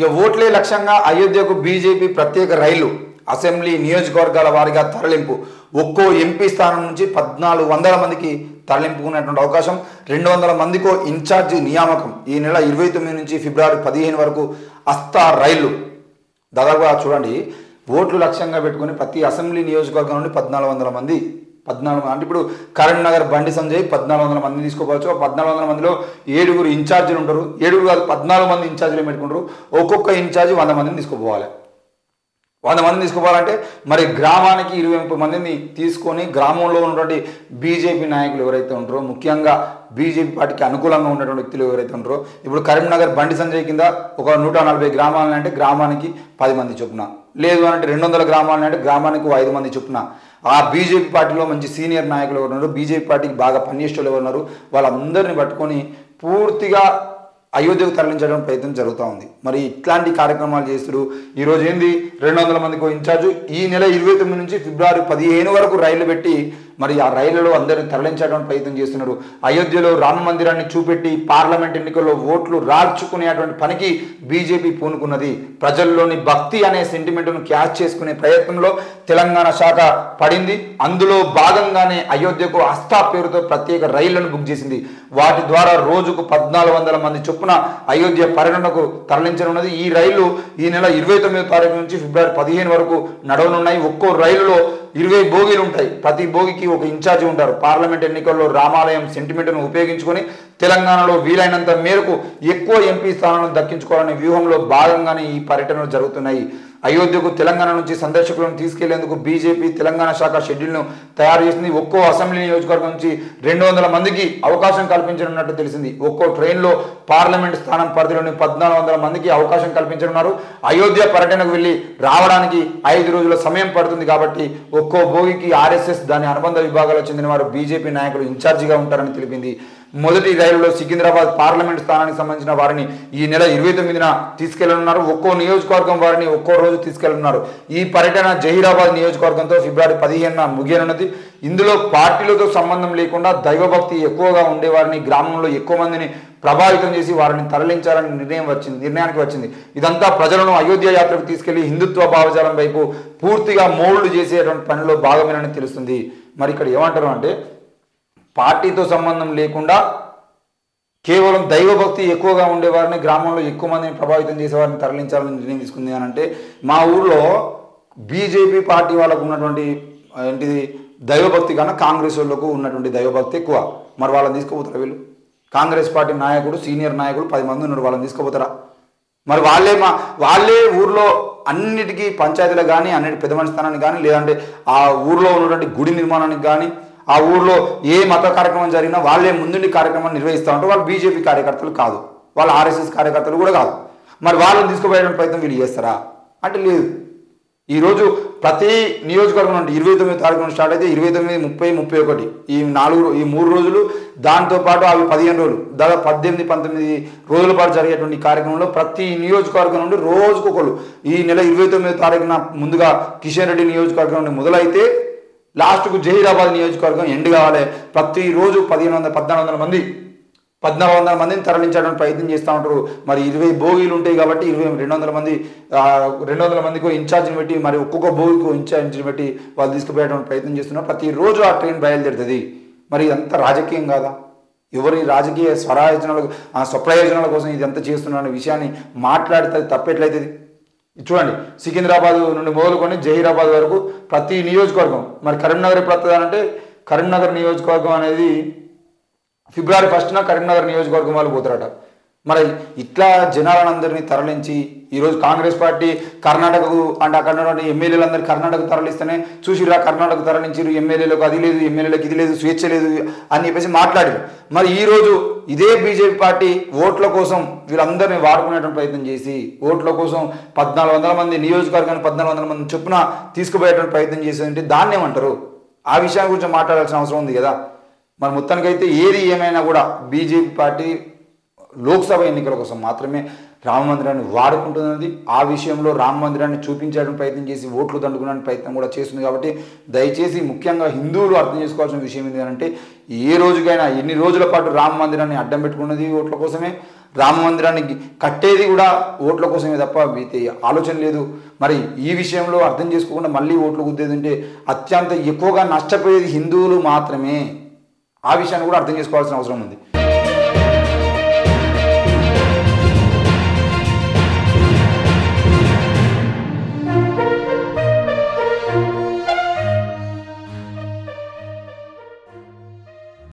ఇక ఓట్లే లక్ష్యంగా అయోధ్యకు బీజేపీ ప్రత్యేక రైలు అసెంబ్లీ నియోజకవర్గాల వారీగా తరలింపు ఒక్కో ఎంపీ స్థానం నుంచి పద్నాలుగు వందల మందికి తరలింపుకునేటువంటి అవకాశం రెండు వందల మందికో ఇన్ఛార్జి నియామకం ఈ నెల ఇరవై తొమ్మిది నుంచి ఫిబ్రవరి పదిహేను వరకు అస్తా రైళ్లు దాదాపుగా చూడండి ఓట్లు లక్ష్యంగా పెట్టుకుని ప్రతి అసెంబ్లీ నియోజకవర్గం నుండి పద్నాలుగు వందల మంది పద్నాలుగు అంటే ఇప్పుడు కరీంనగర్ బండి సంజయ్ పద్నాలుగు వందల మంది తీసుకోవచ్చు ఆ పద్నాలుగు వందల మందిలో ఏడుగురు ఇన్ఛార్జీలు ఉంటారు ఏడుగురు కాదు పద్నాలుగు మంది ఇన్ఛార్జీలు పెట్టుకుంటారు ఒక్కొక్క ఇన్ఛార్జి వంద మందిని తీసుకుపోవాలి వంద మందిని తీసుకోవాలంటే మరి గ్రామానికి ఇరవై ముప్పై మందిని తీసుకొని గ్రామంలో ఉన్నటువంటి బీజేపీ నాయకులు ఎవరైతే ఉంటారో ముఖ్యంగా బీజేపీ పార్టీకి అనుకూలంగా ఉన్నటువంటి వ్యక్తులు ఎవరైతే ఉంటారో ఇప్పుడు కరీంనగర్ బండి సంజయ్ కింద ఒక నూట నలభై గ్రామాలని అంటే గ్రామానికి పది మంది చొప్పున లేదు అంటే రెండు వందల గ్రామాలని అంటే గ్రామానికి ఓ ఐదు మంది చొప్పున ఆ బీజేపీ పార్టీలో మంచి సీనియర్ నాయకులు ఎవరు ఉన్నారు బీజేపీ పార్టీకి బాగా పనిచేసేవాళ్ళు ఎవరు ఉన్నారు వాళ్ళందరినీ పట్టుకొని పూర్తిగా అయోధ్యకు తరలించడం ప్రయత్నం జరుగుతూ ఉంది మరి ఇట్లాంటి కార్యక్రమాలు చేస్తున్నారు ఈరోజు ఏంది రెండు వందల మందికి ఇన్ఛార్జ్ ఈ నెల ఇరవై తొమ్మిది నుంచి ఫిబ్రవరి పదిహేను వరకు రైళ్లు పెట్టి మరి ఆ రైళ్లలో అందరిని తరలించడానికి ప్రయత్నం చేస్తున్నారు అయోధ్యలో రామ మందిరాన్ని చూపెట్టి పార్లమెంట్ ఎన్నికల్లో ఓట్లు రాల్చుకునేటువంటి పనికి బీజేపీ పూనుకున్నది ప్రజల్లోని భక్తి అనే సెంటిమెంట్ను క్యాచ్ చేసుకునే ప్రయత్నంలో తెలంగాణ శాఖ పడింది అందులో భాగంగానే అయోధ్యకు అస్థా పేరుతో ప్రత్యేక రైళ్లను బుక్ చేసింది వాటి ద్వారా రోజుకు పద్నాలుగు వందల మంది చొప్పున అయోధ్య పర్యటనకు తరలించనున్నది ఈ రైళ్లు ఈ నెల ఇరవై తొమ్మిదో తారీఖు నుంచి ఫిబ్రవరి పదిహేను వరకు నడవనున్నాయి ఒక్కో రైలులో ఇరవై బోగీలు ఉంటాయి ప్రతి బోగికి ఒక ఇన్ఛార్జి ఉంటారు పార్లమెంట్ ఎన్నికల్లో రామాలయం సెంటిమెంట్ను ఉపయోగించుకొని తెలంగాణలో వీలైనంత మేరకు ఎక్కువ ఎంపీ స్థానాలను దక్కించుకోవాలనే వ్యూహంలో భాగంగానే ఈ పర్యటనలు జరుగుతున్నాయి అయోధ్యకు తెలంగాణ నుంచి సందర్శకులను తీసుకెళ్లేందుకు బీజేపీ తెలంగాణ శాఖ షెడ్యూల్ను తయారు చేసింది ఒక్కో అసెంబ్లీ నియోజకవర్గం నుంచి రెండు వందల మందికి అవకాశం కల్పించనున్నట్టు తెలిసింది ఒక్కో ట్రైన్లో పార్లమెంట్ స్థానం పరిధిలోని పద్నాలుగు వందల మందికి అవకాశం కల్పించనున్నారు అయోధ్య పర్యటనకు వెళ్ళి రావడానికి ఐదు రోజుల సమయం పడుతుంది కాబట్టి ఒక్కో భోగికి ఆర్ఎస్ఎస్ దాని అనుబంధ విభాగాలకు చెందిన వారు బీజేపీ నాయకులు ఇన్ఛార్జిగా ఉంటారని తెలిపింది మొదటి రైలులో సికింద్రాబాద్ పార్లమెంట్ స్థానానికి సంబంధించిన వారిని ఈ నెల ఇరవై తొమ్మిదిన తీసుకెళ్లనున్నారు ఒక్కో నియోజకవర్గం వారిని ఒక్కో రోజు తీసుకెళ్లనున్నారు ఈ పర్యటన జహీరాబాద్ నియోజకవర్గంతో ఫిబ్రవరి పదిహేనున ముగియనున్నది ఇందులో పార్టీలతో సంబంధం లేకుండా దైవభక్తి ఎక్కువగా ఉండేవారిని గ్రామంలో ఎక్కువ మందిని ప్రభావితం చేసి వారిని తరలించాలని నిర్ణయం వచ్చింది నిర్ణయానికి వచ్చింది ఇదంతా ప్రజలను అయోధ్య యాత్రకు తీసుకెళ్లి హిందుత్వ భావజాలం వైపు పూర్తిగా మోల్డ్ చేసేటువంటి పనిలో భాగమేనని తెలుస్తుంది మరి ఇక్కడ ఏమంటారు అంటే పార్టీతో సంబంధం లేకుండా కేవలం దైవభక్తి ఎక్కువగా ఉండేవారిని గ్రామంలో ఎక్కువ మందిని ప్రభావితం చేసేవారిని తరలించాలని నిర్ణయం తీసుకుంది అని అంటే మా ఊర్లో బీజేపీ పార్టీ వాళ్ళకు ఉన్నటువంటి ఏంటిది దైవభక్తి కన్నా కాంగ్రెస్ వాళ్ళకు ఉన్నటువంటి దైవభక్తి ఎక్కువ మరి వాళ్ళని తీసుకుపోతారా వీళ్ళు కాంగ్రెస్ పార్టీ నాయకుడు సీనియర్ నాయకుడు పది మంది ఉన్నారు వాళ్ళని తీసుకుపోతారా మరి వాళ్ళే మా వాళ్ళే ఊర్లో అన్నిటికీ పంచాయతీలకు కానీ అన్నిటి పెద్ద మనిషి స్థానానికి కానీ లేదంటే ఆ ఊర్లో ఉన్నటువంటి గుడి నిర్మాణానికి కానీ ఆ ఊర్లో ఏ మత కార్యక్రమం జరిగినా వాళ్ళే ముందుండి కార్యక్రమాన్ని నిర్వహిస్తూ ఉంటారు వాళ్ళు బీజేపీ కార్యకర్తలు కాదు వాళ్ళు ఆర్ఎస్ఎస్ కార్యకర్తలు కూడా కాదు మరి వాళ్ళని తీసుకుపోయేటువంటి ప్రయత్నం వీళ్ళు చేస్తారా అంటే లేదు ఈరోజు ప్రతి నియోజకవర్గం నుండి ఇరవై తొమ్మిది తారీఖు నుండి స్టార్ట్ అయితే ఇరవై తొమ్మిది ముప్పై ముప్పై ఒకటి ఈ నాలుగు ఈ మూడు రోజులు దాంతో పాటు అవి పదిహేను రోజులు దాదాపు పద్దెనిమిది పంతొమ్మిది రోజుల పాటు జరిగేటువంటి ఈ కార్యక్రమంలో ప్రతి నియోజకవర్గం నుండి రోజుకొకరు ఈ నెల ఇరవై తొమ్మిది తారీఖున ముందుగా కిషన్ రెడ్డి నియోజకవర్గం నుండి మొదలైతే లాస్ట్కు జహీరాబాద్ నియోజకవర్గం ఎండ్ కావాలి ప్రతిరోజు పదిహేను వందల పద్నాలుగు వందల మంది పద్నాలుగు వందల మందిని తరలించడానికి ప్రయత్నం చేస్తూ ఉంటారు మరి ఇరవై భోగిలు ఉంటాయి కాబట్టి ఇరవై రెండు వందల మంది ఆ, రెండు వందల మందికి ఇన్ఛార్జిని పెట్టి మరి ఒక్కొక్క భోగికి ఇన్ఛార్జిని పెట్టి వాళ్ళు తీసుకుపోయేటువంటి ప్రయత్నం చేస్తున్నారు ప్రతిరోజు ఆ ట్రైన్ బయలుదేరుతుంది మరి ఇదంతా రాజకీయం కాదా ఎవరి రాజకీయ స్వరాయోజనాల ఆ స్వప్రయోజనాల కోసం ఇదంతా చేస్తున్న అనే విషయాన్ని మాట్లాడితే అది తప్పెట్లయితుంది ఇది చూడండి సికింద్రాబాద్ నుండి మొదలుకొని జహీరాబాద్ వరకు ప్రతి నియోజకవర్గం మరి కరీంనగర్ ఎప్పుడు వస్తుందంటే కరీంనగర్ నియోజకవర్గం అనేది ఫిబ్రవరి ఫస్ట్న కరీంనగర్ నియోజకవర్గం వాళ్ళు పోతారట మరి ఇట్లా జనాలందరినీ తరలించి ఈరోజు కాంగ్రెస్ పార్టీ కర్ణాటకకు అంటే అక్కడ ఉన్నటువంటి ఎమ్మెల్యేలందరూ కర్ణాటక తరలిస్తేనే చూసిరా కర్ణాటక తరలించారు ఎమ్మెల్యేలకు అది లేదు ఎమ్మెల్యేలకు ఇది లేదు స్వేచ్ఛ లేదు అని చెప్పేసి మాట్లాడారు మరి ఈరోజు ఇదే బీజేపీ పార్టీ ఓట్ల కోసం వీళ్ళందరినీ వాడుకునేటువంటి ప్రయత్నం చేసి ఓట్ల కోసం పద్నాలుగు వందల మంది నియోజకవర్గానికి పద్నాలుగు వందల మంది చొప్పున తీసుకుపోయేటువంటి ప్రయత్నం చేసేదంటే దాన్ని ఏమంటారు ఆ విషయం గురించి మాట్లాడాల్సిన అవసరం ఉంది కదా మరి మొత్తానికైతే ఏది ఏమైనా కూడా బీజేపీ పార్టీ లోక్సభ ఎన్నికల కోసం మాత్రమే రామ మందిరాన్ని వాడుకుంటున్నది ఆ విషయంలో రామ మందిరాన్ని చూపించడానికి ప్రయత్నం చేసి ఓట్లు దండుకోవడానికి ప్రయత్నం కూడా చేస్తుంది కాబట్టి దయచేసి ముఖ్యంగా హిందువులు అర్థం చేసుకోవాల్సిన విషయం ఏంటి అంటే ఏ రోజుకైనా ఎన్ని రోజుల పాటు రామ మందిరాన్ని అడ్డం పెట్టుకున్నది ఓట్ల కోసమే రామ మందిరానికి కట్టేది కూడా ఓట్ల కోసమే తప్ప వీటి ఆలోచన లేదు మరి ఈ విషయంలో అర్థం చేసుకోకుండా మళ్ళీ ఓట్లు గుద్దేది ఉంటే అత్యంత ఎక్కువగా నష్టపోయేది హిందువులు మాత్రమే ఆ విషయాన్ని కూడా అర్థం చేసుకోవాల్సిన అవసరం ఉంది